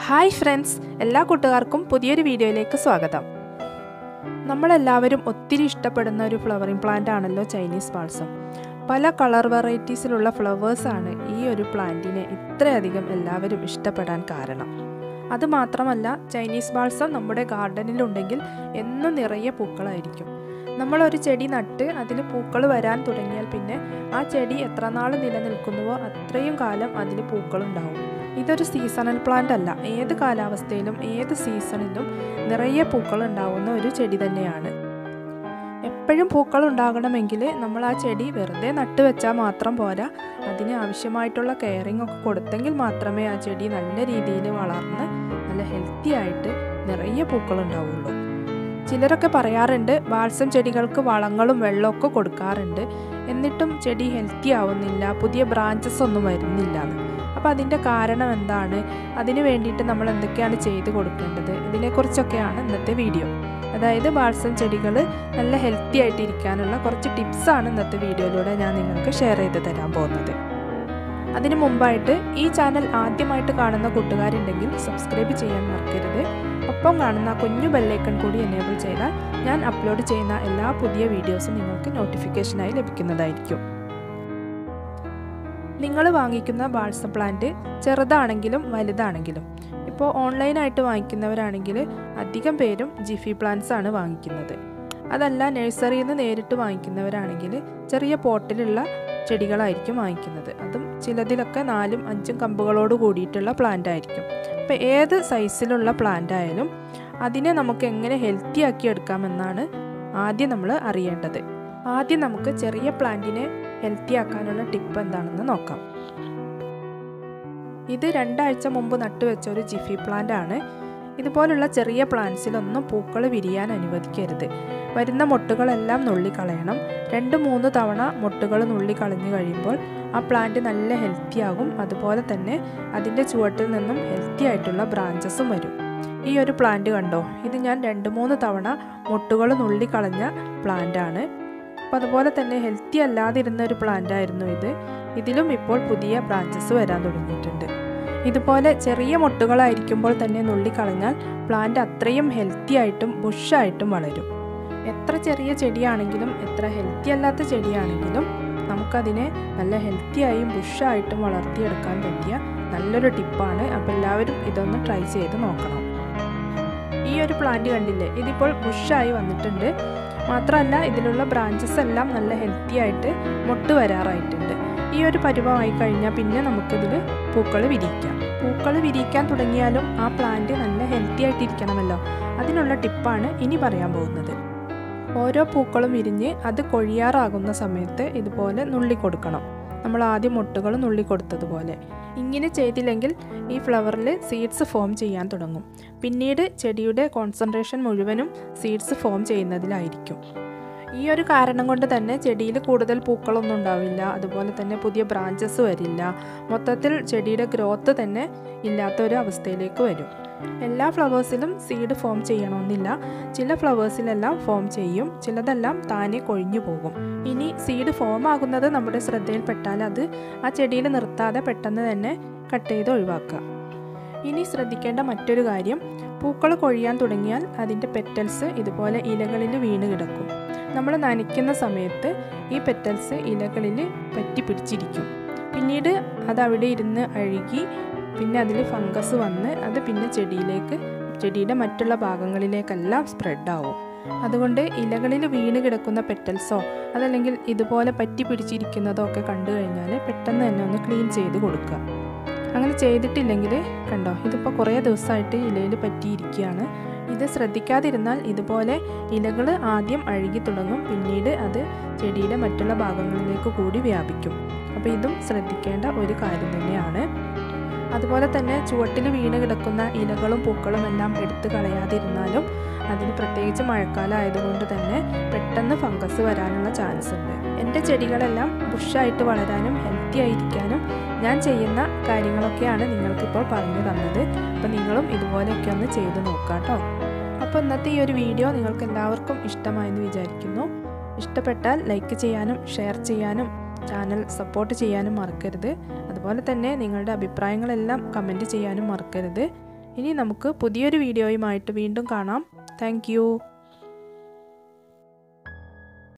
hi friends എല്ലാ കൂട്ടുകാർക്കും പുതിയൊരു വീഡിയോയിലേക്ക് സ്വാഗതം നമ്മളെല്ലാവരും ഒത്തിരി ഇഷ്ടപ്പെടുന്ന ഒരു ഫ്ലവറിംഗ് പ്ലാന്റ് ആണല്ലോ ചൈനീസ് ബാൾസം പല കളർ വെറൈറ്റീസിലുള്ള ഫ്ലവേഴ്സാണ് ഈ ഒരു പ്ലാന്റിനെ ഇത്രയധികം എല്ലാവരും ഇഷ്ടപ്പെടാൻ കാരണം അതുമാത്രമല്ല ചൈനീസ് ബാൾസം നമ്മുടെ ഗാർഡനിലുണ്ടെങ്കിൽ എന്നും നിറയെ പൂക്കളായിരിക്കും നമ്മളൊരു ചെടി നട്ട് അതിൽ പൂക്കൾ വരാൻ തുടങ്ങിയാൽ പിന്നെ ആ ചെടി എത്ര നാൾ നിലനിൽക്കുന്നുവോ അത്രയും കാലം അതിൽ പൂക്കളുണ്ടാവും ഇതൊരു സീസണൽ പ്ലാന്റ് അല്ല ഏത് കാലാവസ്ഥയിലും ഏത് സീസണിലും നിറയെ പൂക്കൾ ഉണ്ടാവുന്ന ഒരു ചെടി തന്നെയാണ് എപ്പോഴും പൂക്കൾ ഉണ്ടാകണമെങ്കിൽ നമ്മൾ ആ ചെടി വെറുതെ നട്ടുവെച്ചാൽ മാത്രം പോരാ അതിന് ആവശ്യമായിട്ടുള്ള കെയറിങ് ഒക്കെ കൊടുത്തെങ്കിൽ മാത്രമേ ആ ചെടി നല്ല രീതിയിൽ വളർന്ന് നല്ല ഹെൽത്തി ആയിട്ട് നിറയെ പൂക്കൾ ഉണ്ടാവുള്ളൂ ചിലരൊക്കെ പറയാറുണ്ട് ബാൾസം ചെടികൾക്ക് വളങ്ങളും വെള്ളമൊക്കെ കൊടുക്കാറുണ്ട് എന്നിട്ടും ചെടി ഹെൽത്തി ആവുന്നില്ല പുതിയ ബ്രാഞ്ചസ് ഒന്നും വരുന്നില്ല എന്ന് അപ്പോൾ അതിൻ്റെ കാരണം എന്താണ് അതിന് വേണ്ടിയിട്ട് നമ്മൾ എന്തൊക്കെയാണ് ചെയ്ത് കൊടുക്കേണ്ടത് ഇതിനെക്കുറിച്ചൊക്കെയാണ് ഇന്നത്തെ വീഡിയോ അതായത് ബാൾസം ചെടികൾ നല്ല ഹെൽത്തി ആയിട്ട് ഇരിക്കാനുള്ള കുറച്ച് ടിപ്സാണ് ഇന്നത്തെ വീഡിയോയിലൂടെ ഞാൻ നിങ്ങൾക്ക് ഷെയർ ചെയ്ത് തരാൻ പോകുന്നത് അതിനു മുമ്പായിട്ട് ഈ ചാനൽ ആദ്യമായിട്ട് കാണുന്ന കൂട്ടുകാരുണ്ടെങ്കിൽ സബ്സ്ക്രൈബ് ചെയ്യാൻ മറക്കരുത് ഒപ്പം കാണുന്ന കുഞ്ഞു ബെല്ലൈക്കൺ കൂടി എനേബിൾ ചെയ്താൽ ഞാൻ അപ്ലോഡ് ചെയ്യുന്ന എല്ലാ പുതിയ വീഡിയോസും നിങ്ങൾക്ക് നോട്ടിഫിക്കേഷനായി ലഭിക്കുന്നതായിരിക്കും നിങ്ങൾ വാങ്ങിക്കുന്ന ബാൾസം പ്ലാന്റ് ചെറുതാണെങ്കിലും വലുതാണെങ്കിലും ഇപ്പോൾ ഓൺലൈനായിട്ട് വാങ്ങിക്കുന്നവരാണെങ്കിൽ അധികം പേരും ജിഫി പ്ലാന്റ്സ് ആണ് വാങ്ങിക്കുന്നത് അതല്ല നഴ്സറിയിൽ നിന്ന് നേരിട്ട് വാങ്ങിക്കുന്നവരാണെങ്കിൽ ചെറിയ പോട്ടിലുള്ള ചെടികളായിരിക്കും വാങ്ങിക്കുന്നത് അതും ചിലതിലൊക്കെ നാലും അഞ്ചും കമ്പുകളോട് കൂടിയിട്ടുള്ള പ്ലാന്റ് ആയിരിക്കും അപ്പോൾ ഏത് സൈസിലുള്ള പ്ലാന്റ് ആയാലും അതിനെ നമുക്ക് എങ്ങനെ ഹെൽത്തി ആക്കി എടുക്കാമെന്നാണ് ആദ്യം നമ്മൾ അറിയേണ്ടത് ആദ്യം നമുക്ക് ചെറിയ പ്ലാന്റിനെ ഹെൽത്തി ആക്കാനുള്ള ടിപ്പ് എന്താണെന്ന് നോക്കാം ഇത് രണ്ടാഴ്ച മുമ്പ് നട്ടുവെച്ച ഒരു ജിഫി പ്ലാന്റ് ആണ് ഇതുപോലുള്ള ചെറിയ പ്ലാന്റ്സിലൊന്നും പൂക്കൾ വിരിയാൻ അനുവദിക്കരുത് വരുന്ന മൊട്ടുകളെല്ലാം നുള്ളിക്കളയണം രണ്ട് മൂന്ന് തവണ മൊട്ടുകൾ നുള്ളിക്കളഞ്ഞു കഴിയുമ്പോൾ ആ പ്ലാന്റ് നല്ല ഹെൽത്തി ആകും അതുപോലെ തന്നെ അതിൻ്റെ ചുവട്ടിൽ നിന്നും ഹെൽത്തി ആയിട്ടുള്ള ബ്രാഞ്ചസും വരും ഈ ഒരു പ്ലാന്റ് കണ്ടോ ഇത് ഞാൻ രണ്ട് മൂന്ന് തവണ മൊട്ടുകൾ നുള്ളിക്കളഞ്ഞ പ്ലാന്റ് ആണ് അപ്പോൾ അതുപോലെ തന്നെ ഹെൽത്തി അല്ലാതിരുന്ന ഒരു പ്ലാന്റ് ആയിരുന്നു ഇത് ഇതിലും ഇപ്പോൾ പുതിയ ബ്രാഞ്ചസ് വരാൻ തുടങ്ങിയിട്ടുണ്ട് ഇതുപോലെ ചെറിയ മുട്ടുകളായിരിക്കുമ്പോൾ തന്നെ നുള്ളിക്കളഞ്ഞാൽ പ്ലാന്റ് അത്രയും ഹെൽത്തി ആയിട്ടും ബുഷായിട്ടും വളരും എത്ര ചെറിയ ചെടിയാണെങ്കിലും എത്ര ഹെൽത്തി അല്ലാത്ത ചെടിയാണെങ്കിലും നമുക്കതിനെ നല്ല ഹെൽത്തിയായും ബുഷായിട്ടും വളർത്തിയെടുക്കാൻ പറ്റിയ നല്ലൊരു ടിപ്പാണ് അപ്പോൾ എല്ലാവരും ഇതൊന്ന് ട്രൈ ചെയ്ത് നോക്കണം ഈ ഒരു പ്ലാന്റ് കണ്ടില്ലേ ഇതിപ്പോൾ ബുഷായി വന്നിട്ടുണ്ട് മാത്രമല്ല ഇതിലുള്ള ബ്രാഞ്ചസ് എല്ലാം നല്ല ഹെൽത്തി ആയിട്ട് മൊട്ട് വരാറായിട്ടുണ്ട് ഈ ഒരു പരുവമായി കഴിഞ്ഞാൽ പിന്നെ നമുക്കിതിൽ പൂക്കൾ വിരിയിക്കാം പൂക്കൾ വിരിയിക്കാൻ തുടങ്ങിയാലും ആ പ്ലാന്റ് നല്ല ഹെൽത്തി ആയിട്ടിരിക്കണമല്ലോ അതിനുള്ള ടിപ്പാണ് ഇനി പറയാൻ പോകുന്നത് ഓരോ പൂക്കളും വിരിഞ്ഞ് അത് കൊഴിയാറാകുന്ന സമയത്ത് ഇതുപോലെ നുള്ളി കൊടുക്കണം നമ്മൾ ആദ്യം മുട്ടുകൾ നുള്ളി കൊടുത്തതുപോലെ ഇങ്ങനെ ചെയ്തില്ലെങ്കിൽ ഈ ഫ്ലവറിൽ സീഡ്സ് ഫോം ചെയ്യാൻ തുടങ്ങും പിന്നീട് ചെടിയുടെ കോൺസെൻട്രേഷൻ മുഴുവനും സീഡ്സ് ഫോം ചെയ്യുന്നതിലായിരിക്കും ഈ ഒരു കാരണം കൊണ്ട് തന്നെ ചെടിയിൽ കൂടുതൽ പൂക്കളൊന്നും ഉണ്ടാവില്ല അതുപോലെ തന്നെ പുതിയ ബ്രാഞ്ചസ് വരില്ല മൊത്തത്തിൽ ചെടിയുടെ ഗ്രോത്ത് തന്നെ ഇല്ലാത്ത ഒരു അവസ്ഥയിലേക്ക് വരും എല്ലാ ഫ്ലവേഴ്സിലും സീഡ് ഫോം ചെയ്യണമെന്നില്ല ചില ഫ്ലവേഴ്സിലെല്ലാം ഫോം ചെയ്യും ചിലതെല്ലാം താനെ കൊഴിഞ്ഞു പോകും ഇനി സീഡ് ഫോം ആകുന്നത് നമ്മുടെ ശ്രദ്ധയിൽപ്പെട്ടാൽ അത് ആ ചെടിയിൽ നിർത്താതെ പെട്ടെന്ന് തന്നെ കട്ട് ചെയ്ത് ഒഴിവാക്കുക ഇനി ശ്രദ്ധിക്കേണ്ട മറ്റൊരു കാര്യം പൂക്കൾ കൊഴിയാൻ തുടങ്ങിയാൽ അതിൻ്റെ പെറ്റൽസ് ഇതുപോലെ ഇലകളിൽ വീണ് കിടക്കും നമ്മൾ നനയ്ക്കുന്ന സമയത്ത് ഈ പെറ്റൽസ് ഇലകളിൽ പറ്റി പിടിച്ചിരിക്കും പിന്നീട് അത് അവിടെ ഇരുന്ന് അഴുകി പിന്നെ അതിൽ ഫംഗസ് വന്ന് അത് പിന്നെ ചെടിയിലേക്ക് ചെടിയുടെ മറ്റുള്ള ഭാഗങ്ങളിലേക്കെല്ലാം സ്പ്രെഡാവും അതുകൊണ്ട് ഇലകളിൽ വീണ് കിടക്കുന്ന പെറ്റൽസോ അതല്ലെങ്കിൽ ഇതുപോലെ പറ്റി പിടിച്ചിരിക്കുന്നതോ ഒക്കെ കണ്ടു കഴിഞ്ഞാൽ പെട്ടെന്ന് തന്നെ ഒന്ന് ക്ലീൻ ചെയ്ത് കൊടുക്കുക അങ്ങനെ ചെയ്തിട്ടില്ലെങ്കിൽ കണ്ടോ ഇതിപ്പോൾ കുറേ ദിവസമായിട്ട് ഇലയിൽ പറ്റിയിരിക്കുകയാണ് ഇത് ശ്രദ്ധിക്കാതിരുന്നാൽ ഇതുപോലെ ഇലകൾ ആദ്യം അഴുകി തുടങ്ങും പിന്നീട് അത് ചെടിയുടെ മറ്റുള്ള ഭാഗങ്ങളിലേക്ക് കൂടി വ്യാപിക്കും അപ്പോൾ ഇതും ശ്രദ്ധിക്കേണ്ട ഒരു കാര്യം തന്നെയാണ് അതുപോലെ തന്നെ ചുവട്ടിൽ വീണ് കിടക്കുന്ന ഇലകളും പൂക്കളും എല്ലാം എടുത്തു കളയാതിരുന്നാലും അതിന് പ്രത്യേകിച്ച് മഴക്കാലം ആയതുകൊണ്ട് തന്നെ പെട്ടെന്ന് ഫംഗസ് വരാനുള്ള ചാൻസ് ഉണ്ട് എൻ്റെ ചെടികളെല്ലാം ബുഷായിട്ട് വളരാനും ഹെൽത്തി ആയിരിക്കാനും ഞാൻ ചെയ്യുന്ന കാര്യങ്ങളൊക്കെയാണ് നിങ്ങൾക്കിപ്പോൾ പറഞ്ഞു തന്നത് അപ്പോൾ നിങ്ങളും ഇതുപോലെയൊക്കെ ഒന്ന് ചെയ്ത് നോക്കാം കേട്ടോ അപ്പോൾ ഇന്നത്തെ ഈ ഒരു വീഡിയോ നിങ്ങൾക്ക് എല്ലാവർക്കും ഇഷ്ടമായെന്ന് വിചാരിക്കുന്നു ഇഷ്ടപ്പെട്ടാൽ ലൈക്ക് ചെയ്യാനും ഷെയർ ചെയ്യാനും ചാനൽ സപ്പോർട്ട് ചെയ്യാനും മറക്കരുത് അതുപോലെ തന്നെ നിങ്ങളുടെ അഭിപ്രായങ്ങളെല്ലാം കമൻറ്റ് ചെയ്യാനും മറക്കരുത് ഇനി നമുക്ക് പുതിയൊരു വീഡിയോയുമായിട്ട് വീണ്ടും കാണാം താങ്ക്